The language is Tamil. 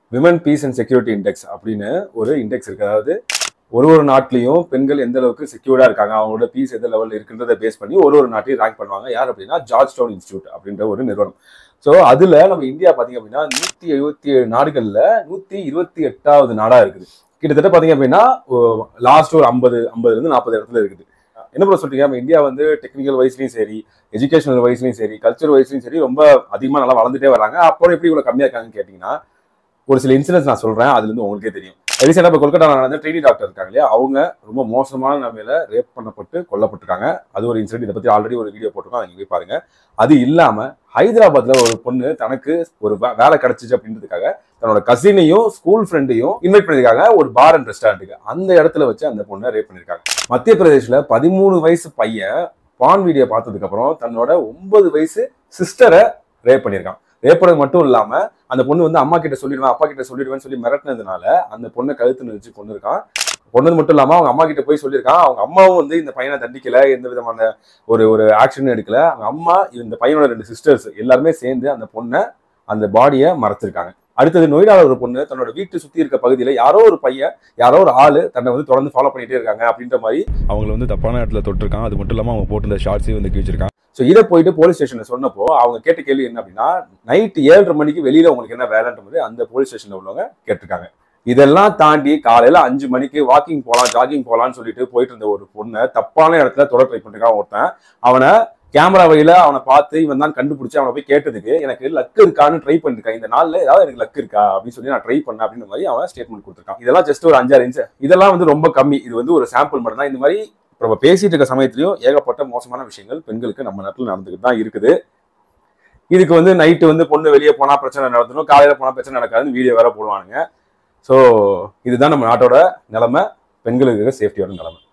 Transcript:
women peace and security index அப்படின்னு ஒரு இண்டெக்ஸ் இருக்கு அதாவது ஒரு ஒரு நாட்டிலையும் பெண்கள் எந்த அளவுக்கு செக்யூர்டா இருக்காங்க அவங்களோட பீஸ் எந்த லெவலில் இருக்குன்றதை பேஸ் பண்ணி ஒரு ஒரு நாட்டையும் ரேங்க் பண்ணுவாங்க யார் அப்படின்னா ஜார்ஜ் டவுன் இன்ஸ்டியூட் அப்படின்ற ஒரு நிறுவனம் ஸோ அதுல நம்ம இந்தியா பாத்தீங்க அப்படின்னா நூத்தி எழுபத்தி ஏழு நாடுகள்ல நூத்தி இருபத்தி எட்டாவது நாடா இருக்குது கிட்டத்தட்ட பாத்தீங்க அப்படின்னா லாஸ்ட் ஒரு ஐம்பது ஐம்பதுல இருந்து நாற்பது இடத்துல இருக்குது என்ன ப்ரோ சொல்றீங்க நம்ம இந்தியா வந்து டெக்னிக்கல் வைஸ்லயும் சரி எஜுகேஷனல் வைஸ்லயும் சரி கல்ச்சர் வைஸ்லயும் சரி ரொம்ப அதிகமா நல்லா வளர்ந்துட்டே வராங்க அப்புறம் எப்படி இவ்வளவு கம்மியா இருக்காங்கன்னு கேட்டீங்கன்னா ஒரு சில இன்சிடென்ட்ஸ் நான் சொல்றேன் அதுல இருந்து உங்களுக்கே தெரியும் ரீசெண்டாக இப்போ கொல்கட்டா நடந்த ட்ரெயினி டாக்டர் இருக்காங்க இல்லையா அவங்க ரொம்ப மோசமான நிலைமையில ரேப் பண்ணப்பட்டு கொல்லப்பட்டிருக்காங்க அது ஒரு இன்சிடென்ட் இதை பத்தி ஆல்ரெடி ஒரு வீடியோ போட்டிருக்கோம் அதை நீங்க போய் பாருங்க அது இல்லாம ஹைதராபாத்ல ஒரு பொண்ணு தனக்கு ஒரு வே- வேலை கிடைச்சிச்சு அப்படின்றதுக்காக தன்னோட கசினையும் ஸ்கூல் ஃப்ரெண்டையும் இன்வைட் பண்ணிருக்காங்க ஒரு பார் அண்ட் ரெஸ்டாரண்ட்டுக்கு அந்த இடத்துல வச்சு அந்த பொண்ணை ரேப் பண்ணிருக்காங்க மத்திய பிரதேஷ்ல பதிமூணு வயசு பையன் பான் வீடியோ பார்த்ததுக்கு அப்புறம் தன்னோட ஒன்பது வயசு சிஸ்டரை ரேப் பண்ணியிருக்கான் ரேப் பண்ணது மட்டும் இல்லாம அந்த பொண்ணு வந்து அம்மா கிட்ட சொல்லிடுவேன் அப்பா கிட்ட சொல்லிடுவேன்னு சொல்லி மிரட்டினதுனால அந்த பொண்ணை கழுத்து நிறுத்தி கொண்டு இருக்கான் கொண்டது மட்டும் இல்லாம அவங்க அம்மா கிட்ட போய் சொல்லியிருக்கான் அவங்க அம்மாவும் வந்து இந்த பையனை தண்டிக்கல எந்த விதமான ஒரு ஒரு ஆக்ஷனும் எடுக்கல அவங்க அம்மா இந்த பையனோட ரெண்டு சிஸ்டர்ஸ் எல்லாருமே சேர்ந்து அந்த பொண்ணை அந்த பாடியை மறைச்சிருக்காங்க அடுத்தது நொய்டால ஒரு பொண்ணு தன்னோட வீட்டு சுத்தி இருக்க பகுதியில யாரோ ஒரு பையன் யாரோ ஒரு ஆளு தன்னை வந்து தொடர்ந்து ஃபாலோ பண்ணிட்டே இருக்காங்க அப்படின்ற மாதிரி அவங்கள வந்து தப்பான இடத்துல தொட்டிருக்கான் அது மட்டும் இல்லாமல் அவங்க போட்டிருந்த ஷார்ட்ஸையும் வந்து கிழிச்சிருக்கான் ஸோ இதை போயிட்டு போலீஸ் ஸ்டேஷன்ல சொன்னப்போ அவங்க கேட்ட கேள்வி என்ன அப்படின்னா நைட் ஏழரை மணிக்கு வெளியில உங்களுக்கு என்ன வேலைன்ற மாதிரி அந்த போலீஸ் ஸ்டேஷன்ல உள்ளவங்க கேட்டிருக்காங்க இதெல்லாம் தாண்டி காலையில அஞ்சு மணிக்கு வாக்கிங் போகலாம் ஜாகிங் போகலாம்னு சொல்லிட்டு போயிட்டு இருந்த ஒரு பொண்ணை தப்பான இடத்துல தொடர் ட்ரை பண்ணிருக்கான் ஒருத்தன் அவனை கேமரா வழியில அவனை பார்த்து இவன் தான் கண்டுபிடிச்சு அவனை போய் கேட்டதுக்கு எனக்கு லக் இருக்கான்னு ட்ரை பண்ணிருக்கான் இந்த நாள்ல ஏதாவது எனக்கு லக் இருக்கா அப்படின்னு சொல்லி நான் ட்ரை பண்ணேன் அப்படின்ற மாதிரி அவன் ஸ்டேட்மெண்ட் கொடுத்துருக்கான் இதெல்லாம் ஜஸ்ட் ஒரு அஞ்சாறு இன்ச் இதெல்லாம் வந்து ரொம்ப கம்மி இது வந்து ஒரு சாம்பிள் மட்டும் தான் இந்த மாதிரி இப்ப நம்ம பேசிட்டு இருக்க சமயத்திலயும் ஏகப்பட்ட மோசமான விஷயங்கள் பெண்களுக்கு நம்ம நாட்டில் நடந்துகிட்டு தான் இருக்குது இதுக்கு வந்து நைட்டு வந்து பொண்ணு வெளியே போனா பிரச்சனை நடத்தணும் காலையில போனா பிரச்சனை நடக்காதுன்னு வீடியோ வேற போடுவானுங்க ஸோ இதுதான் நம்ம நாட்டோட நிலைமை பெண்களுக்கு இருக்க சேஃப்டியோட நிலைமை